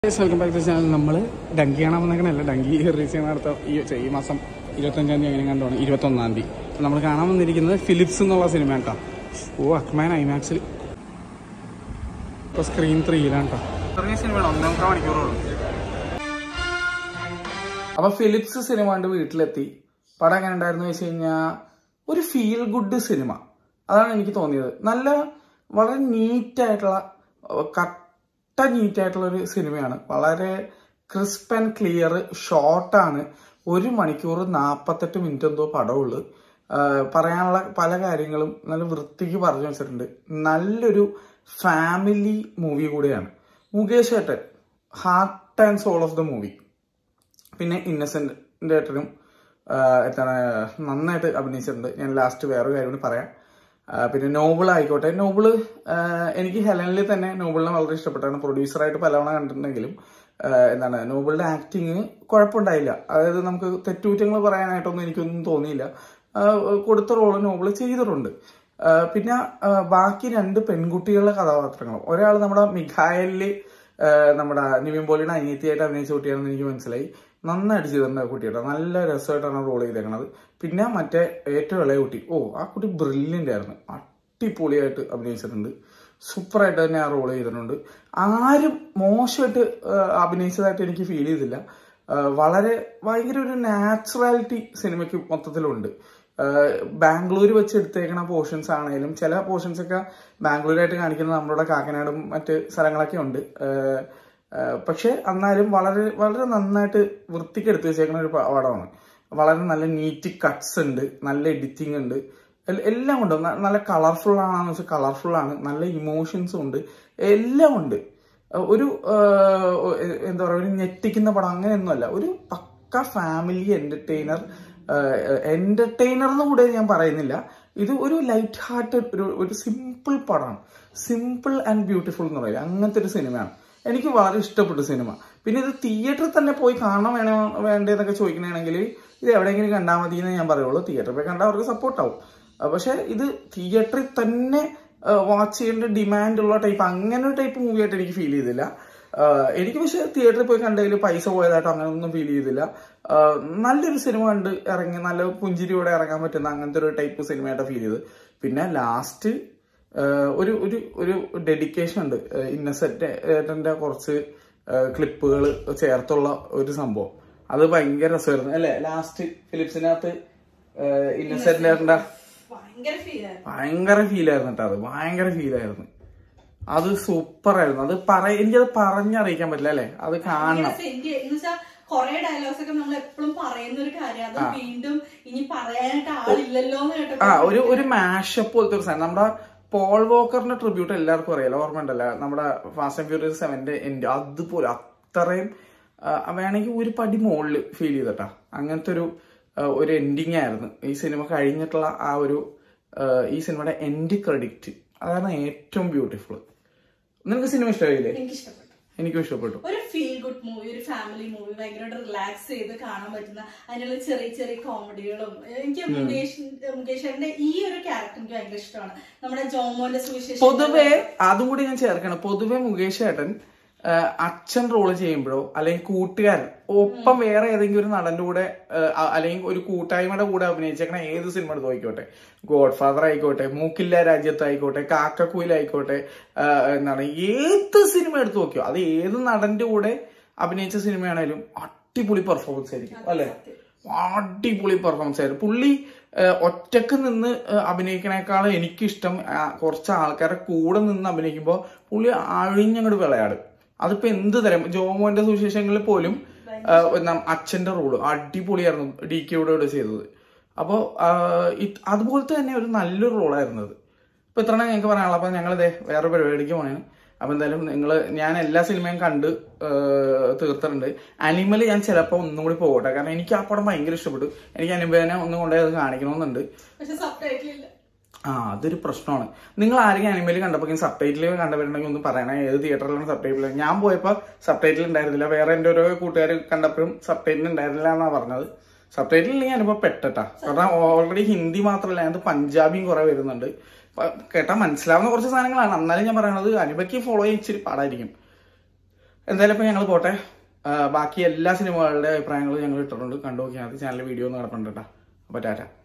welcome back to channel നമ്മൾ ഡങ്കി കാണാൻ വന്നേക്കണല്ല Dunki release ചെയ്യുന്ന അടുത്ത ഈ ഈ മാസം ഇരുപത്തഞ്ചാം തീയതി അങ്ങനെ കണ്ടാണ് ഇരുപത്തൊന്നാം തീയതി അപ്പോൾ നമ്മൾ കാണാൻ വന്നിരിക്കുന്നത് ഫിലിപ്സ് എന്നുള്ള സിനിമ കേട്ടോ ഓ അക്മാൻ ഐമാക്സിൽ ഇപ്പോൾ സ്ക്രീൻ ത്രീയിലാണ് കേട്ടോ ഇറങ്ങിയ സിനിമയാണ് ഒന്നേമുക്കാൽ മണിക്കൂറുള്ളൂ അപ്പോൾ ഫിലിപ്സ് സിനിമ കണ്ട് വീട്ടിലെത്തി പടം എങ്ങനെ ഉണ്ടായിരുന്നു വെച്ച് കഴിഞ്ഞാൽ ഒരു ഫീൽ ഗുഡ് സിനിമ അതാണ് എനിക്ക് തോന്നിയത് നല്ല വളരെ നീറ്റായിട്ടുള്ള കട്ട നീറ്റായിട്ടുള്ള ഒരു സിനിമയാണ് വളരെ ക്രിസ്പ് ആൻഡ് ക്ലിയർ ഷോർട്ടാണ് ഒരു മണിക്കൂർ നാൽപ്പത്തെട്ട് മിനിറ്റ് എന്തോ പടമുള്ളൂ ആഹ് പറയാനുള്ള പല കാര്യങ്ങളും നല്ല വൃത്തിക്ക് പറഞ്ഞു വെച്ചിട്ടുണ്ട് നല്ലൊരു ഫാമിലി മൂവി കൂടിയാണ് മുകേഷ് ഏട്ടൻ heart and soul of the movie പിന്നെ ഇന്നസെന്റ് ഏട്ടനും ആഹ് എന്താണ് നന്നായിട്ട് അഭിനയിച്ചിട്ടുണ്ട് ഞാൻ ലാസ്റ്റ് വേറൊരു കാര്യം കൂടി പറയാം ആഹ് പിന്നെ നോബിൾ ആയിക്കോട്ടെ നോബിള് ആഹ് എനിക്ക് ഹെലനിൽ തന്നെ നോബിളിനെ വളരെ ഇഷ്ടപ്പെട്ടാണ് പ്രൊഡ്യൂസറായിട്ട് പലവണ കണ്ടിട്ടുണ്ടെങ്കിലും ആഹ് എന്താണ് നോബിളിന്റെ ആക്ടിങ് കുഴപ്പമുണ്ടായില്ല അതായത് നമുക്ക് തെറ്റുകുറ്റങ്ങൾ പറയാനായിട്ടൊന്നും എനിക്കൊന്നും തോന്നിയില്ല ആഹ് കൊടുത്ത റോള് നോബിള് ചെയ്തിട്ടുണ്ട് ആഹ് പിന്നെ ആഹ് ബാക്കി രണ്ട് പെൺകുട്ടികളുടെ കഥാപാത്രങ്ങളും ഒരാൾ നമ്മുടെ മിഖായലില് ആഹ് നമ്മുടെ നിവിൻ പോളിയുടെ അനിയത്തിയായിട്ട് അഭിനയിച്ച കുട്ടിയാണെന്ന് എനിക്ക് മനസ്സിലായി നന്നായിട്ട് ചെയ്തിട്ടുണ്ട് ആ കുട്ടിയുടെ നല്ല രസമായിട്ടാണ് റോൾ ചെയ്തേക്കണത് പിന്നെ മറ്റേ ഏറ്റവും ഇളയ കുട്ടി ഓ ആ കുട്ടി ബ്രില്യൻ്റ് ആയിരുന്നു അടിപൊളിയായിട്ട് അഭിനയിച്ചിട്ടുണ്ട് സൂപ്പറായിട്ട് തന്നെ ആ റോൾ ചെയ്തിട്ടുണ്ട് ആരും മോശമായിട്ട് ആഹ് അഭിനയിച്ചതായിട്ട് എനിക്ക് ഫീൽ ചെയ്തില്ല ആഹ് വളരെ ഭയങ്കര ഒരു നാച്ചുറാലിറ്റി സിനിമയ്ക്ക് മൊത്തത്തിലുണ്ട് ബാംഗ്ലൂർ വെച്ച് എടുത്തേക്കണ പോർഷൻസ് ആണെങ്കിലും ചില പോർഷൻസ് ഒക്കെ ബാംഗ്ലൂരായിട്ട് കാണിക്കുന്നത് നമ്മുടെ കാക്കനാടും മറ്റ് സ്ഥലങ്ങളൊക്കെ ഉണ്ട് ആഹ് ആഹ് പക്ഷെ എന്നാലും വളരെ വളരെ നന്നായിട്ട് വൃത്തിക്ക് എടുത്തു വെച്ചേക്കുന്ന ഒരു പ- പടമാണ് വളരെ നല്ല നീറ്റ് കട്ട്സ് ഉണ്ട് നല്ല എഡിറ്റിംഗ് ഉണ്ട് എൽ- എല്ലാം ഉണ്ട് ന- നല്ല കളർഫുൾ ആണെന്ന് വെച്ചാൽ കളർഫുൾ ആണ് നല്ല ഇമോഷൻസും ഉണ്ട് എല്ലാം ഉണ്ട് ആഹ് ഒരു ആഹ് എ- എന്താ പറയുക ഒരു ഞെട്ടിക്കുന്ന പടം അങ്ങനെയൊന്നുമല്ല ഒരു പക്ക ഫാമിലി എന്റർടൈനർ എന്റർടൈനർ എന്ന് കൂടെ ഞാൻ പറയുന്നില്ല ഇത് ഒരു ലൈറ്റ് ഹാർട്ടഡ് ഒരു ഒരു സിമ്പിൾ പടമാണ് സിമ്പിൾ ആൻഡ് ബ്യൂട്ടിഫുൾ എന്ന് പറയുന്നത് അങ്ങനത്തെ ഒരു സിനിമയാണ് എനിക്ക് വളരെ ഇഷ്ടപ്പെട്ടു സിനിമ പിന്നെ ഇത് തിയേറ്ററിൽ തന്നെ പോയി കാണാൻ വേണോ വേണ്ടതെന്നൊക്കെ ചോദിക്കണമെങ്കിൽ ഇത് എവിടെയെങ്കിലും കണ്ടാൽ മതി എന്ന് ഞാൻ പറയുള്ളൂ തിയേറ്ററിൽ പോയി കണ്ടാൽ അവർക്ക് സപ്പോർട്ടാവും പക്ഷെ ഇത് തിയേറ്ററിൽ തന്നെ വാച്ച് ചെയ്യേണ്ട ഡിമാൻഡ് ഉള്ള ടൈപ്പ് അങ്ങനെ ഒരു ടൈപ്പ് മൂവി ആയിട്ട് എനിക്ക് ഫീൽ ചെയ്തില്ല ആഹ് എനിക്ക് പക്ഷെ തിയേറ്ററിൽ പോയി കണ്ടതിൽ പൈസ പോയതായിട്ട് അങ്ങനെ ഒന്നും ഫീൽ ചെയ്തില്ല ആഹ് നല്ലൊരു സിനിമ കണ്ട് ഇറങ്ങി നല്ല പുഞ്ചിരിയോടെ ഇറങ്ങാൻ പറ്റുന്ന അങ്ങനത്തെ ഒരു ടൈപ്പ് സിനിമയായിട്ട് ഫീൽ ചെയ്ത് പിന്നെ ലാസ്റ്റ് ഒരു ഒരു ഒരു ഡെഡിക്കേഷൻ ഉണ്ട് ഇന്നസെന്റ് ഏട്ടന്റെ കുറച്ച് ക്ലിപ്പുകൾ ചേർത്തുള്ള ഒരു സംഭവം അത് ഭയങ്കര രസമായിരുന്നു അല്ലെ ലാസ്റ്റ് ഫിലിപ്സിനകത്ത് ഇന്നസെന്റ് ഏട്ടന്റെ ഭയങ്കര ഫീലായിരുന്നു ഭയങ്കര ഫീലായിരുന്നു കേട്ടോ അത് ഭയങ്കര ഫീലായിരുന്നു അത് സൂപ്പർ ആയിരുന്നു അത് പറ എനിക്കത് പറഞ്ഞറിയിക്കാൻ പറ്റില്ല അല്ലെ അത് കാണണം എന്നുവെച്ചാൽ കൊറേ ഡയലോഗ്സ് ഒക്കെ നമ്മൾ എപ്പോഴും പറയുന്ന ഒരു കാര്യം അത് വീണ്ടും ഇനി പറയാനായിട്ട് ആളില്ലല്ലോ എന്ന് ആ കേട്ടപ്പോ ഒരു ഒരു മാഷപ്പ് പോലത്തെ ഒരു സാധനം നമ്മുടെ പോൾ വോക്കറിന്റെ ട്രിബ്യൂട്ട് എല്ലാവർക്കും അറിയാലോ ഓർമ്മ ഉണ്ടല്ലോ നമ്മുടെ ഫാസ്റ്റ് ആൻഡ് ഫ്യൂരിയസ് സെവന്റെ എൻഡ് അതുപോലെ അത്രയും ആ, വേണമെങ്കിൽ ഒരു പടി മുകളിൽ ഫീൽ ചെയ്തട്ടാ അങ്ങനത്തെ ഒരു ആ, ഒരു എൻഡിങ് ആയിരുന്നു ഈ സിനിമ കഴിഞ്ഞിട്ടുള്ള ആ ഒരു ആ, ഈ സിനിമയുടെ എൻഡ് ക്രെഡിറ്റ് അതാണ് ഏറ്റവും ബ്യൂട്ടിഫുൾ നിനക്ക് സിനിമ ഇഷ്ടമായില്ലേ എനിക്ക് ഇഷ്ടപ്പെട്ടു എനിക്കും ഇഷ്ടപ്പെട്ടു ഒരു ഫീൽ ഗുഡ് മൂവി ഒരു ഫാമിലി മൂവി ഭയങ്കരമായിട്ട് റിലാക്സ് ചെയ്ത് കാണാൻ പറ്റുന്ന അതിനുള്ള ചെറിയ ചെറിയ കോമഡികളും എനിക്ക് മുകേഷ് മുകേഷിന്റെ ഈ ഒരു ക്യാരക്ടർ എനിക്ക് ഭയങ്കര ഇഷ്ടമാണ് നമ്മുടെ ജോമോന്റെ സുവിശേഷം പൊതുവെ അതും കൂടി ഞാൻ ചേർക്കണം പൊതുവെ മുകേഷ് ഏട്ടൻ ആ, അച്ഛൻ റോള് ചെയ്യുമ്പോഴോ അല്ലെങ്കിൽ കൂട്ടുകാരൻ ഒപ്പം വേറെ ഏതെങ്കിലും ഒരു നടന്റെ കൂടെ ആ, അല്ലെങ്കിൽ ഒരു കൂട്ടായ്മയുടെ കൂടെ അഭിനയിച്ചേക്കണ ഏത് സിനിമ എടുത്ത് നോക്കിക്കോട്ടെ ഗോഡ് ഫാദർ ആയിക്കോട്ടെ മൂക്കില്ല രാജ്യത്ത് ആയിക്കോട്ടെ കാക്കക്കുയിലായിക്കോട്ടെ ആ, എന്താണ് ഏത് സിനിമ എടുത്ത് നോക്കിയോ അത് ഏത് നടന്റെ കൂടെ അഭിനയിച്ച സിനിമയാണേലും അടിപൊളി പെർഫോമൻസ് ആയിരിക്കും അല്ലെ അടിപൊളി പെർഫോമൻസ് ആയിരുന്നു പുള്ളി ഏഹ്, ഒറ്റക്ക് നിന്ന് ഏഹ്, അഭിനയിക്കണേക്കാളും എനിക്കിഷ്ടം ആ, കുറച്ച് ആൾക്കാരെ കൂടെ നിന്ന് അഭിനയിക്കുമ്പോൾ പുള്ളി അഴിഞ്ഞങ്ങോട്ട് വിളയാടും അതിപ്പോ എന്ത് തരം ജോമോന്റെ സുവിശേഷങ്ങളിൽ പോലും ഏഹ്, നം- അച്ഛന്റെ റോള് അടിപൊളിയായിരുന്നു ഡി കെയോട് ചെയ്തത് അപ്പോ അതുപോലത്തെ തന്നെ ഒരു നല്ലൊരു റോളായിരുന്നു അത് ഇപ്പൊ ഇത്ര ഞങ്ങൾക്ക് പറയാനുള്ളത് അപ്പൊ ഞങ്ങൾ വേറെ പരിപാടിക്ക് പോണേ അപ്പൊ എന്തായാലും നിങ്ങൾ ഞാൻ എല്ലാ സിനിമയും കണ്ട് ഏഹ്, തീർത്തിട്ടുണ്ട് അനിമൽ ഞാൻ ചിലപ്പോൾ ഒന്നും കൂടി പോകട്ടെ കാരണം എനിക്ക് ആ പടം ഭയങ്കര ഇഷ്ടപ്പെട്ടു എനിക്ക് അനിമലിനെ ഒന്നും കൊണ്ടുപോയി അത് കാണിക്കണമെന്നുണ്ട് പക്ഷെ സബ് ടൈറ്റിൽ ഇല്ല ആ അതൊരു പ്രശ്നമാണ് നിങ്ങൾ ആരെങ്കിലും അനിമൽ കണ്ടപ്പോൾ സബ് ടൈറ്റിൽ കണ്ടവരുണ്ടെങ്കിൽ ഒന്ന് പറയണേ ഏത് തിയേറ്ററിലാണ് സബ് ടൈറ്റിൽ ഞാൻ പോയപ്പോൾ സബ് ടൈറ്റിൽ ഉണ്ടായിരുന്നില്ല വേറെ എൻ്റെ ഓരോ കൂട്ടുകാർ കണ്ടപ്പോഴും സബ് ടൈറ്റിൽ ഉണ്ടായിരുന്നില്ല എന്നാണ് പറഞ്ഞത് സബ് ടൈറ്റിൽ ഞാനിപ്പോൾ പെട്ടട്ടാ കാരണം ഓൾറെഡി ഹിന്ദി മാത്രമല്ല അതിനകത്ത് പഞ്ചാബിയും കുറെ വരുന്നുണ്ട് അപ്പൊ കേട്ടാൽ മനസ്സിലാവുന്ന കുറച്ച് സാധനങ്ങളാണ് എന്നാലും ഞാൻ പറയണത് അനിമയ്ക്ക് ഫോളോ ചെയ്യാൻ ഇച്ചിരി പാടായിരിക്കും എന്തായാലും ഇപ്പൊ ഞങ്ങൾ പോട്ടെ ആ, ബാക്കി എല്ലാ സിനിമകളുടെ അഭിപ്രായങ്ങളും ഞങ്ങൾ ഇട്ടിട്ടുണ്ട് കണ്ടു നോക്കിയാൽ മതി ചാനൽ വീഡിയോ ഒന്ന് കിടപ്പുണ്ട് കേട്ടോ അപ്പൊ ടാറ്റ